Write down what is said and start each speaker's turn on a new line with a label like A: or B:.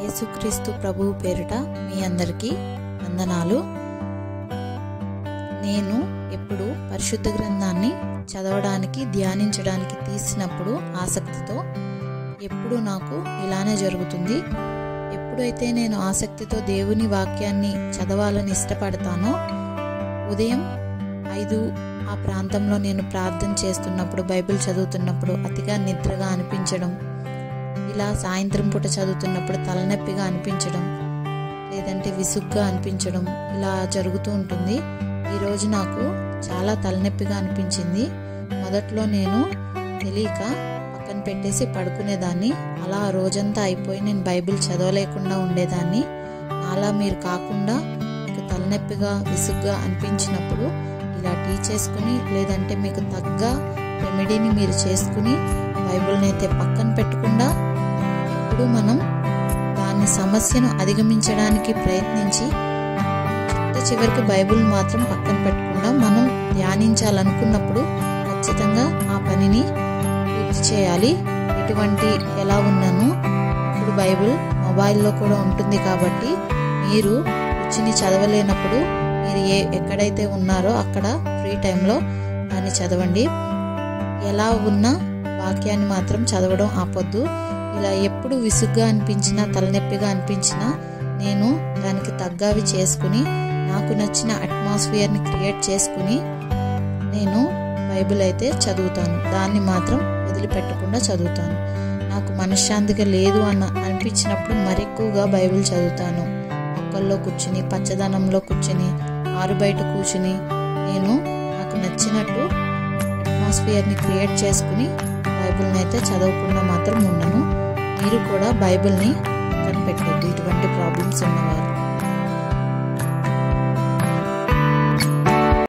A: యేసుక్రీస్తు ప్రభువు పేరిట మీ అందరికీ వందనాలు నేను ఎప్పుడు పరిశుద్ధ గ్రంథాన్ని చదవడానికి ధ్యానించడానికి తీసినప్పుడు ఆసక్తితో ఎప్పుడు నాకు ఇలానే జరుగుతుంది ఎప్పుడైతే నేను ఆసక్తితో దేవుని వాక్యాన్ని చదవాలని ఇష్టపడతానో ఉదయం ఐదు ఆ ప్రాంతంలో నేను ప్రార్థన చేస్తున్నప్పుడు బైబిల్ చదువుతున్నప్పుడు అతిగా నిద్రగా అనిపించడం ఇలా సాయంత్రం పూట చదువుతున్నప్పుడు తలనొప్పిగా అనిపించడం లేదంటే విసుగ్గా అనిపించడం ఇలా జరుగుతూ ఉంటుంది ఈరోజు నాకు చాలా తలనొప్పిగా అనిపించింది మొదట్లో నేను తెలియక పక్కన పెట్టేసి పడుకునేదాన్ని అలా ఆ రోజంతా అయిపోయి నేను బైబిల్ చదవలేకుండా ఉండేదాన్ని అలా మీరు కాకుండా మీకు తలనొప్పిగా విసుగ్గా అనిపించినప్పుడు ఇలా టీ చేసుకుని లేదంటే మీకు తగ్గ రెమెడీని మీరు చేసుకుని బైబిల్ని అయితే పక్కన పెట్టకుండా ఎప్పుడు మనం దాని సమస్యను అధిగమించడానికి ప్రయత్నించి చిట్ట చివరికి బైబిల్ మాత్రం పక్కన పెట్టకుండా మనం ధ్యానించాలనుకున్నప్పుడు ఖచ్చితంగా ఆ పనిని పూర్తి చేయాలి ఎటువంటి ఎలా ఉన్నాను ఇప్పుడు బైబిల్ మొబైల్లో కూడా ఉంటుంది కాబట్టి మీరు కూర్చుని చదవలేనప్పుడు మీరు ఏ ఎక్కడైతే ఉన్నారో అక్కడ ఫ్రీ టైంలో దాన్ని చదవండి ఎలా ఉన్నా వాక్యాన్ని మాత్రం చదవడం ఆపొద్దు ఇలా ఎప్పుడు విసుగ్గా అనిపించినా తలనొప్పిగా అనిపించినా నేను దానికి తగ్గవి చేసుకుని నాకు నచ్చిన అట్మాస్ఫియర్ని క్రియేట్ చేసుకుని నేను బైబిల్ అయితే చదువుతాను దాన్ని మాత్రం వదిలిపెట్టకుండా చదువుతాను నాకు మనశ్శాంతిగా లేదు అన్న అనిపించినప్పుడు మరెక్కువగా బైబిల్ చదువుతాను మొక్కల్లో కూర్చుని పచ్చదనంలో కూర్చుని ఆరు బయట కూర్చుని నేను నాకు నచ్చినట్టు అట్మాస్ఫియర్ని క్రియేట్ చేసుకుని బైబిల్ని అయితే చదవకుండా మాత్రం ఉండను మీరు కూడా బైబిల్ని పక్కన పెట్టొద్దు ఇటువంటి ప్రాబ్లమ్స్ ఉన్న